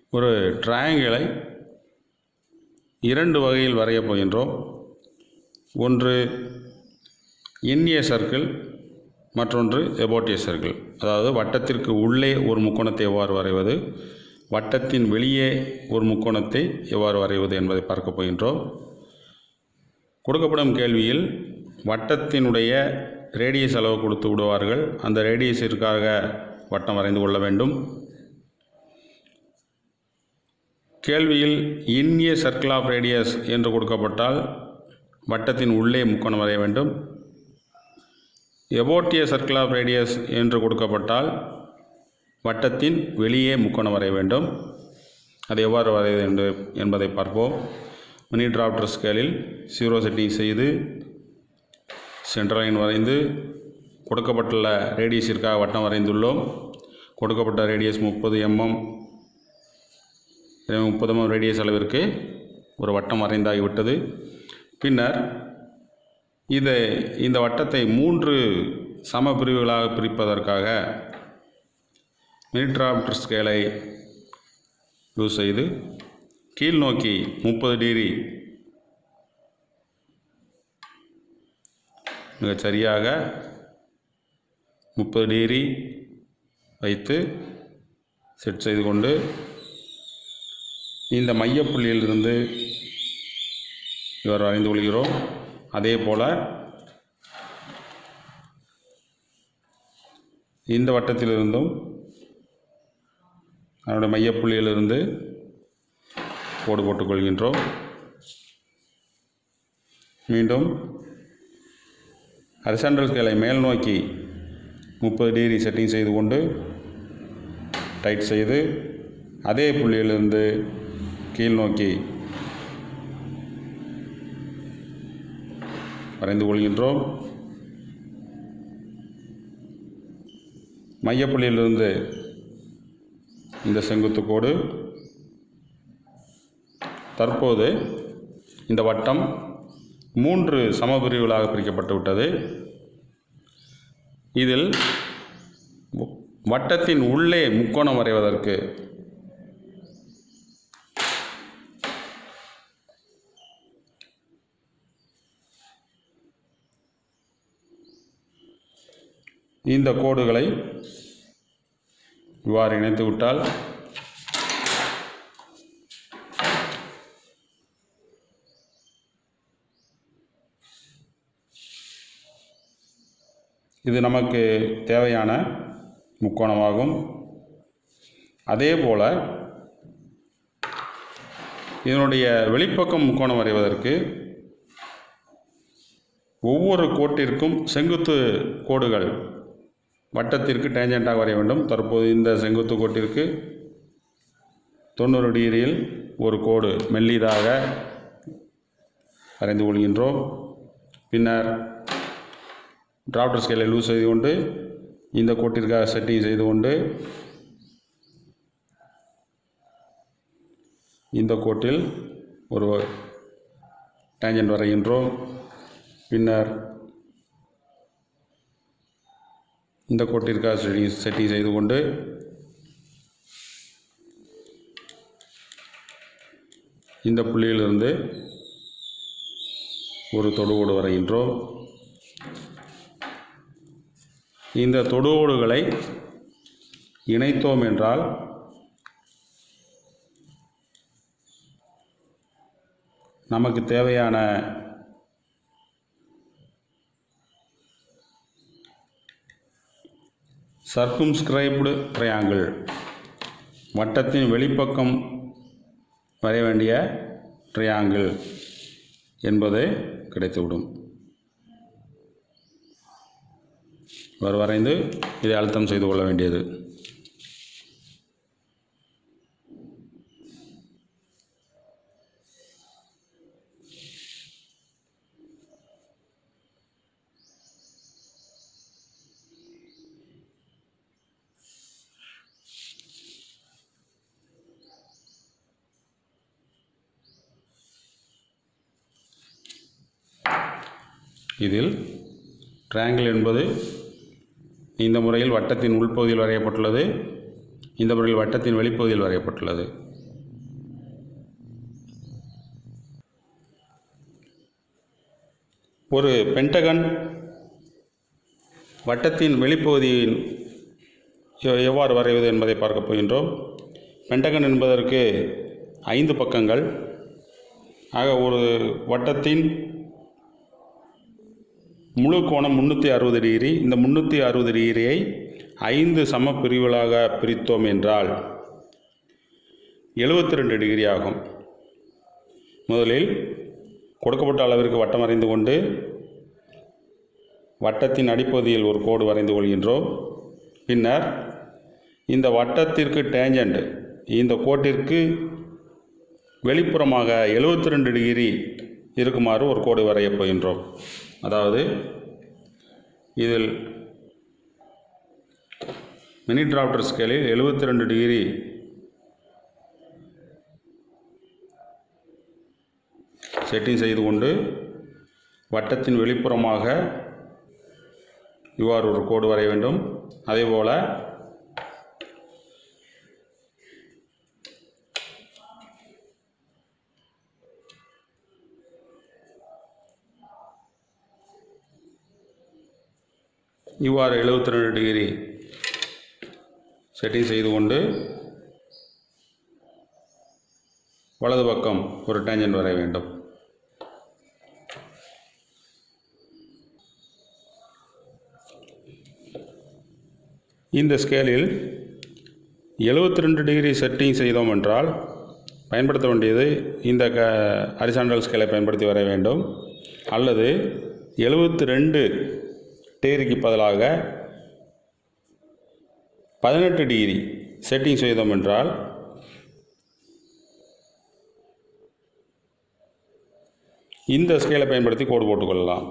ஒரு ட்ரையாங்கிளை இரண்டு வகையில் வரையப் போகின்றோம் ஒன்று எண்ணிய சர்க்கிள் மற்றொன்று எபோட்டிய சர்க்கிள் அதாவது வட்டத்திற்கு உள்ளே ஒரு முக்கோணத்தை எவ்வாறு வரைவது வட்டத்தின் வெளியே ஒரு முக்கோணத்தை எவ்வாறு வரைவது என்பதை பார்க்க போகின்றோம் கொடுக்கப்படும் கேள்வியில் வட்டத்தினுடைய ரேடியஸ் அளவு கொடுத்து விடுவார்கள் அந்த ரேடியஸிற்காக வட்டம் வரைந்து கொள்ள வேண்டும் கேள்வியில் இன்ய சர்க்கிள் ஆஃப் ரேடியஸ் என்று கொடுக்கப்பட்டால் வட்டத்தின் உள்ளே முக்கோணம் வரைய வேண்டும் எபோட்டிய சர்க்கிள் ஆஃப் ரேடியஸ் என்று கொடுக்கப்பட்டால் வட்டத்தின் வெளியே முக்கோணம் வரைய வேண்டும் அது எவ்வாறு வரைவது என்று என்பதை பார்ப்போம் மினி டிராப்டர் ஸ்கேலில் ஜீரோ செட்டிங் செய்து சென்டர் லைன் வரைந்து கொடுக்கப்பட்டுள்ள ரேடியஸிற்காக வட்டம் வரைந்துள்ளோம் கொடுக்கப்பட்ட ரேடியஸ் முப்பது எம்எம் எனவே முப்பது எம்எம் ரேடியஸ் அளவிற்கு ஒரு வட்டம் வரைந்தாகிவிட்டது பின்னர் இதை இந்த வட்டத்தை மூன்று சம பிரிவுகளாக பிரிப்பதற்காக மினிட்ராப்டர் ஸ்கேலை யூஸ் செய்து கீழ் நோக்கி முப்பது டிகிரி மிகச் சரியாக முப்பது டிகிரி வைத்து செட் செய்து கொண்டு இந்த மையப்புள்ளியிலிருந்து இவர் வரைந்து கொள்கிறோம் அதே போல் இந்த வட்டத்திலிருந்தும் அதனுடைய மையப்புள்ளியிலிருந்து கோடு போட்டுக்கொள்கின்றோம் மீண்டும் ஹரிசாண்டல் ஸ்கேலை மேல் நோக்கி முப்பது டிகிரி செட்டிங் செய்து கொண்டு டைட் செய்து அதே புள்ளியிலிருந்து கீழ் நோக்கி வரைந்து கொள்கின்றோம் மையப்புள்ளியிலிருந்து இந்த செங்குத்து கோடு தற்போது இந்த வட்டம் மூன்று சமபிரிவுகளாக பிரிக்கப்பட்டு விட்டது இதில் வட்டத்தின் உள்ளே முக்கோணம் வரைவதற்கு இந்த கோடுகளை இவ்வாறு இணைத்து விட்டால் இது நமக்கு தேவையான முக்கோணமாகும் அதே போல் இதனுடைய வெளிப்பக்கம் முக்கோணம் வரைவதற்கு ஒவ்வொரு கோட்டிற்கும் செங்குத்து கோடுகள் வட்டத்திற்கு டேஞ்சண்டாக வரைய வேண்டும் தற்போது இந்த செங்குத்து கோட்டிற்கு தொண்ணூறு டிகிரியில் ஒரு கோடு மெல்லிதாக வரைந்து கொள்கின்றோம் பின்னர் டிராப்டர் ஸ்கேலை லூஸ் செய்து கொண்டு இந்த கோட்டிற்காக செட்டிங் செய்து கொண்டு இந்த கோட்டில் ஒரு டேஞ்சன்ட் வரைகின்றோம் பின்னர் இந்த கோட்டிற்காக செட்டிங் செட்டிங் செய்து கொண்டு இந்த புள்ளியிலிருந்து ஒரு தொடுகோடு வரைகின்றோம் இந்த தொடுகோடுகளை இணைத்தோம் என்றால் நமக்கு தேவையான சர்க்கும்ஸ்கிரைப்டு ட்ரையாங்கிள் வட்டத்தின் வெளிப்பக்கம் வரைய வேண்டிய ட்ரையாங்கிள் என்பது கிடைத்துவிடும் இவர் வரைந்து இதை அழுத்தம் செய்து கொள்ள வேண்டியது இதில் ட்ரையாங்கிள் என்பது இந்த முறையில் வட்டத்தின் உள்பகுதியில் வரையப்பட்டுள்ளது இந்த முறையில் வட்டத்தின் வெளிப்பகுதியில் வரையப்பட்டுள்ளது ஒரு பென்டகன் வட்டத்தின் வெளிப்பகுதியின் எ- எவ்வாறு வரைவது என்பதை பார்க்க போகின்றோம் பென்டகன் என்பதற்கு ஐந்து பக்கங்கள் ஆக ஒரு வட்டத்தின் முழு கோணம் முந்நூற்றி அறுபது டிகிரி இந்த முந்நூற்றி அறுபது டிகிரியை ஐந்து சம பிரிவுகளாக பிரித்தோம் என்றால் எழுபத்தி ரெண்டு டிகிரி ஆகும் முதலில் கொடுக்கப்பட்ட அளவிற்கு வட்டம் வரைந்து கொண்டு வட்டத்தின் அடிப்பகுதியில் ஒரு கோடு வரைந்து கொள்கின்றோம் பின்னர் இந்த வட்டத்திற்கு டேஞ்சண்ட் இந்த கோட்டிற்கு வெளிப்புறமாக 72 ரெண்டு டிகிரி இருக்குமாறு ஒரு கோடு வரையப் போகின்றோம் அதாவது இதில் மினி டிராப்டர் ஸ்கேலில் 72 ரெண்டு டிகிரி செட்டிங் செய்து கொண்டு வட்டத்தின் வெளிப்புறமாக இவ்வாறு ஒரு கோடு வரைய வேண்டும் அதேபோல் இவ்வாறு 72 ரெண்டு டிகிரி செட்டிங் செய்து கொண்டு வலது பக்கம் ஒரு டேஞ்சன்ட் வரைய வேண்டும் இந்த ஸ்கேலில் 72 ரெண்டு டிகிரி செட்டிங் செய்தோம் என்றால் பயன்படுத்த வேண்டியது இந்த க ஹரிசாண்டல் ஸ்கேலை பயன்படுத்தி வரைய வேண்டும் அல்லது 72 ரெண்டு டிகிரிக்கு பதிலாக பதினெட்டு டிகிரி செட்டிங் செய்தோம் என்றால் இந்த ஸ்கேலை பயன்படுத்தி கோடு போட்டுக்கொள்ளலாம்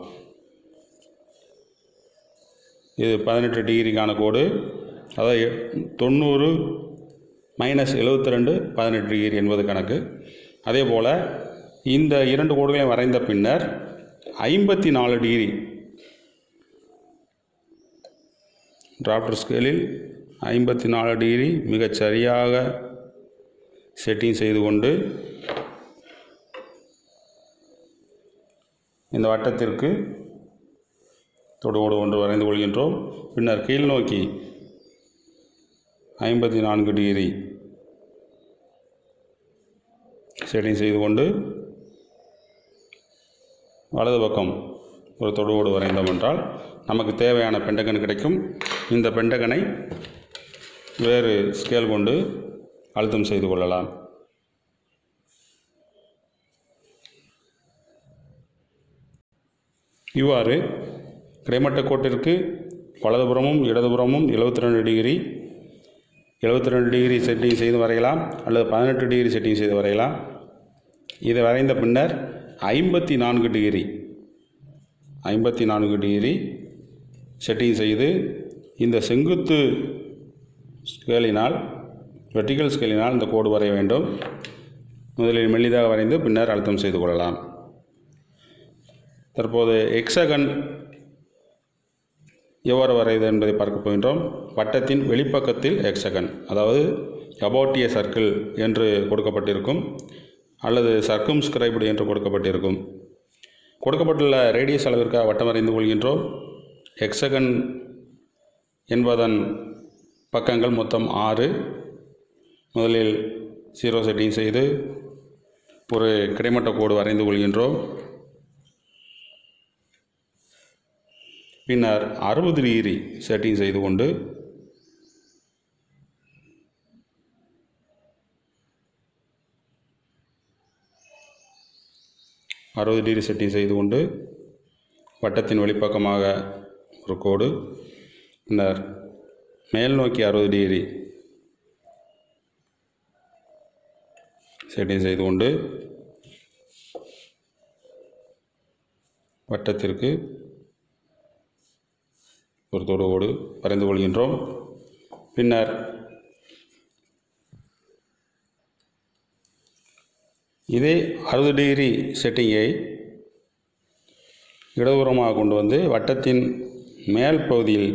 இது பதினெட்டு டிகிரிக்கான கோடு அதாவது எ- தொண்ணூறு மைனஸ் எழுபத்தி ரெண்டு பதினெட்டு டிகிரி என்பது கணக்கு அதே போல் இந்த இரண்டு கோடுகளையும் வரைந்த பின்னர் ஐம்பத்தி நாலு டிகிரி டிராப்டர் ஸ்கேலில் ஐம்பத்தி நாலு டிகிரி மிகச் சரியாக செட்டிங் செய்து கொண்டு இந்த வட்டத்திற்கு தொடுகோடு ஒன்று வரைந்து கொள்கின்றோம் பின்னர் கீழ் நோக்கி ஐம்பத்தி நான்கு டிகிரி செட்டிங் செய்து கொண்டு வலது பக்கம் ஒரு தொடுகோடு வரைந்தோம் என்றால் நமக்கு தேவையான பெண்டகன் கிடைக்கும் இந்த பெண்டகனை வேறு ஸ்கேல் கொண்டு அழுத்தம் செய்து கொள்ளலாம் இவ்வாறு கிடைமட்ட கோட்டிற்கு வலதுபுறமும் இடதுபுறமும் 72 ரெண்டு டிகிரி 72 ரெண்டு டிகிரி செட்டிங் செய்து வரையலாம் அல்லது பதினெட்டு டிகிரி செட்டிங் செய்து வரையலாம் இதை வரைந்த பின்னர் ஐம்பத்தி நான்கு டிகிரி ஐம்பத்தி நான்கு டிகிரி செட்டிங் செய்து இந்த செங்குத்து ஸ்கேலினால் வெர்டிகல் ஸ்கேலினால் இந்த கோடு வரைய வேண்டும் முதலில் மெல்லிதாக வரைந்து பின்னர் அழுத்தம் செய்து கொள்ளலாம் தற்போது எக்ஸகன் எவ்வாறு வரைவது என்பதை பார்க்க போகின்றோம் வட்டத்தின் வெளிப்பக்கத்தில் எக்ஸகன் அதாவது அபோட்டிய சர்க்கிள் என்று கொடுக்கப்பட்டிருக்கும் அல்லது சர்க்கம்ஸ்கிரைப்டு என்று கொடுக்கப்பட்டிருக்கும் கொடுக்கப்பட்டுள்ள ரேடியஸ் அளவிற்காக வட்டம் வரைந்து கொள்கின்றோம் ஹெக்ஸகன் என்பதன் பக்கங்கள் மொத்தம் ஆறு முதலில் ஜீரோ செட்டிங் செய்து ஒரு கிடைமட்ட கோடு வரைந்து கொள்கின்றோம் பின்னர் அறுபது டிகிரி செட்டிங் செய்து கொண்டு அறுபது டிகிரி செட்டிங் செய்து கொண்டு வட்டத்தின் வெளிப்பக்கமாக ஒரு கோடு பின்னர் மேல் நோக்கி அறுபது டிகிரி செட்டிங் செய்து கொண்டு வட்டத்திற்கு ஒரு தொடுகோடு வரைந்து கொள்கின்றோம் பின்னர் இதே அறுபது டிகிரி செட்டிங்கை இடதுபுறமாக கொண்டு வந்து வட்டத்தின் மேல் பகுதியில்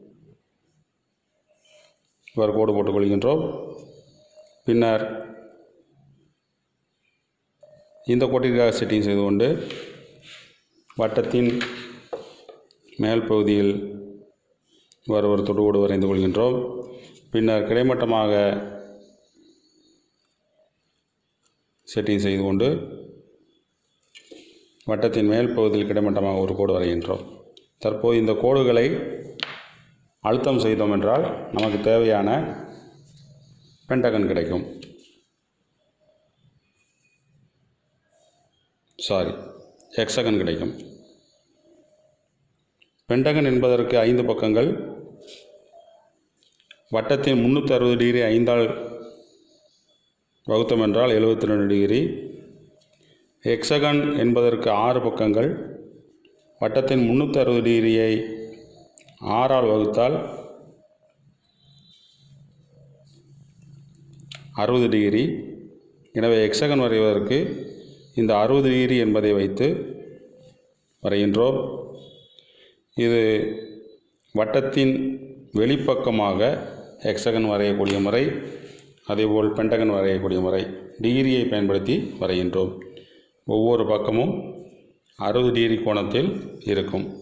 இவ்வாறு கோடு போட்டுக் கொள்கின்றோம் பின்னர் இந்த கோட்டிற்காக செட்டிங் செய்து கொண்டு வட்டத்தின் மேல் பகுதியில் இவ்வாறு ஒரு தொடுகோடு வரைந்து கொள்கின்றோம் பின்னர் கிடைமட்டமாக செட்டிங் செய்து கொண்டு வட்டத்தின் மேல் பகுதியில் கிடைமட்டமாக ஒரு கோடு வரைகின்றோம் தற்போது இந்த கோடுகளை அழுத்தம் செய்தோம் என்றால் நமக்கு தேவையான பென்டகன் கிடைக்கும் சாரி ஹெக்ஸகன் கிடைக்கும் பென்டகன் என்பதற்கு ஐந்து பக்கங்கள் வட்டத்தின் முந்நூற்றி அறுபது டிகிரி ஐந்தால் வகுத்தோம் என்றால் எழுபத்தி ரெண்டு டிகிரி ஹெக்ஸகன் என்பதற்கு ஆறு பக்கங்கள் வட்டத்தின் முந்நூற்றி அறுபது டிகிரியை ஆறால் வகுத்தால் அறுபது டிகிரி எனவே ஹெக்ஸகன் வரைவதற்கு இந்த அறுபது டிகிரி என்பதை வைத்து வரைகின்றோம் இது வட்டத்தின் வெளிப்பக்கமாக ஹெக்ஸகன் வரையக்கூடிய முறை அதேபோல் பென்டகன் வரையக்கூடிய முறை டிகிரியை பயன்படுத்தி வரைகின்றோம் ஒவ்வொரு பக்கமும் அறுபது டிகிரி கோணத்தில் இருக்கும்